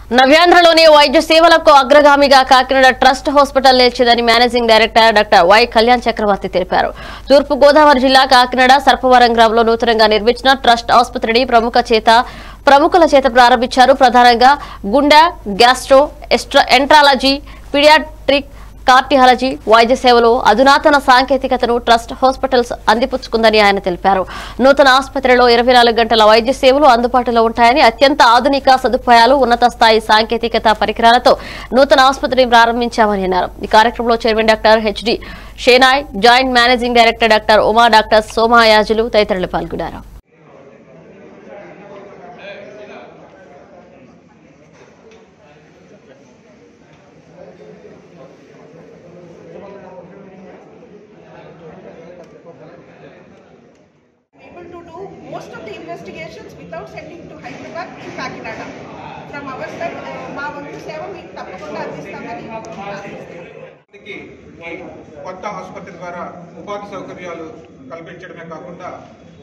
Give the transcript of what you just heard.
నవ్యాంధ్రలోని వైద్య సేవలకు అగ్రగామిగా కాకినాడ ట్రస్ట్ హాస్పిటల్ నిలిచిందని managing director doctor Y Kalyan Chakravarthy తెలిపారు తూర్పు గోదావరి జిల్లా కాకినాడ సర్పవరం గ్రామంలో నూతనంగా నిర్మించిన ట్రస్ట్ ఆసుపత్రిని ప్రముఖ చేత ప్రముఖుల చేత ప్రారంభించారు ప్రధానంగా గుండె gastroenterology paediatric cardiology వైద్య సేవలు అధునాతన సాంకేతికతను ట్రస్ట్ హాస్పిటల్స్ అందిపుచ్చుకుందని ఆయన తెలిపారు నూతన ఆసుపత్రిలో ఇరవై నాలుగు గంటల వైద్య సేవలు అందుబాటులో ఉంటాయని అత్యంత ఆధునిక సదుపాయాలు ఉన్నత స్థాయి సాంకేతికత పరికరాలతో నూతన ఆసుపత్రిని ప్రారంభించామని అన్నారు ఈ కార్యక్రమంలో chairman doctor HD Shenoy joint managing director doctor Uma doctor Somayajulu తదితరులు పాల్గొన్నారు able to do most of the investigations without sending to Hyderabad in Kakinada. From our side, uh, మా వంతు సేవ మీకు తప్పకుండా అందిస్తామని ఆశిస్తున్నాం. మందికి ఈ కొత్త ఆసుపత్రి ద్వారా ఉపాధి సౌకర్యాలు కల్పించడమే కాకుండా